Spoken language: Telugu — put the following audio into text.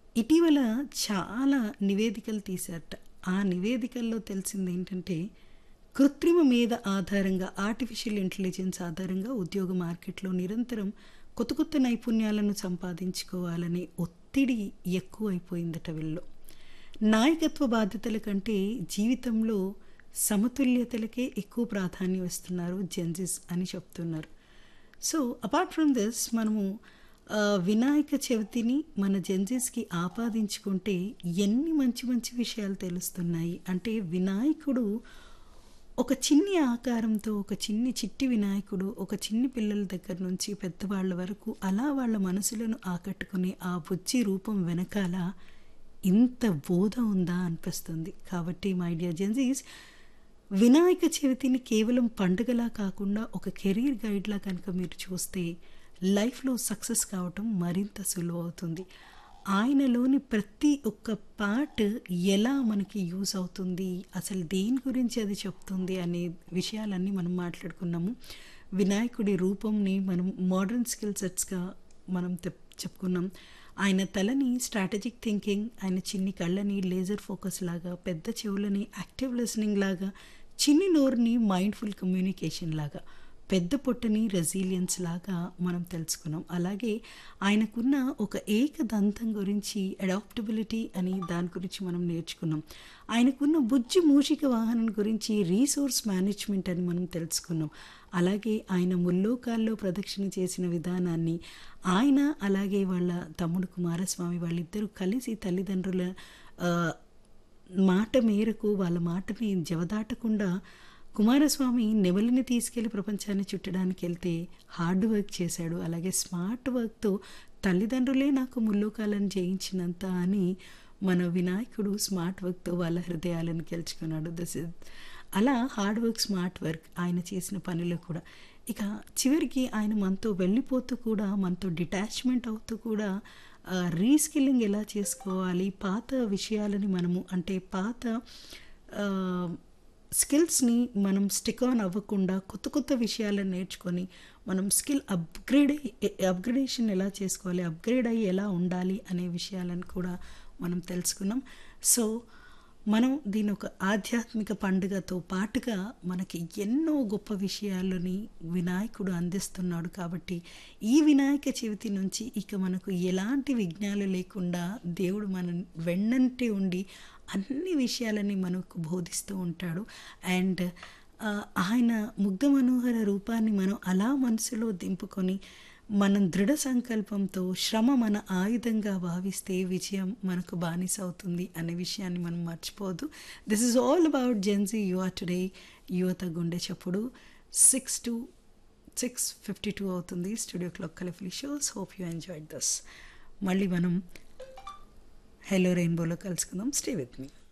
ఇటీవల చాలా నివేదికలు తీశారట. ఆ నివేదికల్లో తెలిసిందేంటంటే, కృత్రిమ మేధ ఆధారంగా ఆర్టిఫిషియల్ ఇంటెలిజెన్స్ ఆధారంగా ఉద్యోగ మార్కెట్‌లో నిరంతరం కొత్త కొత్త నైపుణ్యాలను సంపాదించుకోవాలనే ఒత్తిడి ఎక్కువైపోయిందట వీళ్ళలో. నాయకత్వ బాధ్యతల కంటే జీవితంలో సమతుల్యతలకే ఎక్కువ ప్రాధాన్యం ఇస్తున్నారు జెన్‌జీస్ అని చెప్తున్నారు. సో, అపార్ట్ ఫ్రమ్ దిస్ మనము ఆహ్, వినాయక చవితిని మన జెన్‌జీస్‌కి ఆపాదించుకుంటే ఎన్ని మంచి మంచి విషయాలు తెలుస్తున్నాయి. అంటే వినాయకుడు ఒక చిన్ని ఆకారంతో ఒక చిన్ని చిట్టి వినాయకుడు ఒక చిన్ని పిల్లల దగ్గర నుంచి పెద్దవాళ్ళ వరకు అలా వాళ్ళ మనసులను ఆకట్టుకునే ఆ బుజ్జి రూపం వెనకాల ఇంత బోధ ఉందా అనిపిస్తుంది. కాబట్టి మై డియర్ జెన్‌జీస్ వినాయక చవితిని కేవలం పండుగలా కాకుండా ఒక కెరీర్ గైడ్‌లా కనుక మీరు చూస్తే లైఫ్‌లో సక్సెస్ కావటం మరింత సులువవుతుంది. ఆయనలోని ప్రతి ఒక్క పార్ట్ ఎలా మనకి యూజ్ అవుతుంది, అసలు దేని గురించి అది చెప్తుంది అనే విషయాలన్నీ మనం మాట్లాడుకున్నాము. వినాయకుడి రూపంని మనం మోడర్న్ స్కిల్ సెట్స్‌గా మనం తెప్ చెప్పుకున్నాం. ఆయన తలని స్ట్రాటజిక్ థింకింగ్, ఆయన చిన్ని కళ్ళని లేజర్ ఫోకస్ లాగా, పెద్ద చెవులని యాక్టివ్ లిసనింగ్ లాగా, చిన్ని నోరుని మైండ్‌ఫుల్ కమ్యూనికేషన్ లాగా, పెద్ద పొట్టని రెసిలియన్స్ లాగా మనం తెలుసుకున్నాం. అలాగే ఆయనకున్న ఒక ఏకదంతం గురించి అడాప్టబిలిటీ అని దాని గురించి మనం నేర్చుకున్నాం. ఆయనకున్న బుజ్జి మూషిక వాహనం గురించి రీసోర్స్ మేనేజ్‌మెంట్ అని మనం తెలుసుకున్నాం. అలాగే ఆయన ముల్లోకాల్లో ప్రదక్షిణ చేసిన విధానాన్ని, ఆయన అలాగే వాళ్ళ తమ్ముడు కుమారస్వామి వాళ్ళిద్దరూ కలిసి తల్లిదండ్రుల ఆహ్, మాట మేరకు వాళ్ళ మాటని జవదాటకుండా కుమారస్వామి నెమలిని తీసుకెళ్ళి ప్రపంచాన్ని చుట్టడానికెళ్తే హార్డ్ వర్క్ చేశాడు. అలాగే స్మార్ట్ వర్క్‌తో తల్లిదండ్రులే నాకు ముల్లోకాలను జయించినంత అని మన వినాయకుడు స్మార్ట్ వర్క్‌తో వాళ్ళ హృదయాలను గెలుచుకున్నాడు. దిస్ ఇస్ అలా హార్డ్ వర్క్, స్మార్ట్ వర్క్ ఆయన చేసిన పనిలో కూడా. ఇక చివరికి ఆయన మనతో వెళ్ళిపోతూ కూడా మనతో డిటాచ్‌మెంట్ అవుతూ కూడా ఆహ్, రీస్కిల్లింగ్ ఎలా చేసుకోవాలి, పాత విషయాలని మనము అంటే పాత ఆహ్, స్కిల్స్‌ని మనం స్టిక్ ఆన్ అవ్వకుండా కొత్త కొత్త విషయాలను నేర్చుకొని మనం స్కిల్ అప్‌గ్రేడ్ అయ్యి అప్‌గ్రేడేషన్ ఎలా చేసుకోవాలి, అప్‌గ్రేడ్ అయ్యి ఎలా ఉండాలి అనే విషయాలను కూడా మనం తెలుసుకున్నాం. సో, మనం దీన్ని ఒక ఆధ్యాత్మిక పండుగతో పాటుగా మనకి ఎన్నో గొప్ప విషయాలని వినాయకుడు అందిస్తున్నాడు కాబట్టి, ఈ వినాయక చవితి నుంచి ఇక మనకు ఎలాంటి విఘ్నాలు లేకుండా దేవుడు మన వెన్నంటే ఉండి అన్ని విషయాలని మనకు బోధిస్తూ ఉంటాడు. అండ్ ఆహ్, ఆయన ముగ్ధ మనోహర రూపాన్ని మనం అలా మనసులో దింపుకొని, మనం దృఢ సంకల్పంతో శ్రమ మన ఆయుధంగా భావిస్తే విజయం మనకు బానిస అవుతుంది అనే విషయాన్ని మనం మర్చిపోవద్దు. This is all about Gen Z యువ టుడే యువత గుండె చప్పుడు 6-6:52 అవుతుంది. Studio clock colourful shows. Hope you enjoyed this. మళ్ళీ మనం హలో రెయిన్బోలో కలుసుకుందాం. Stay with me.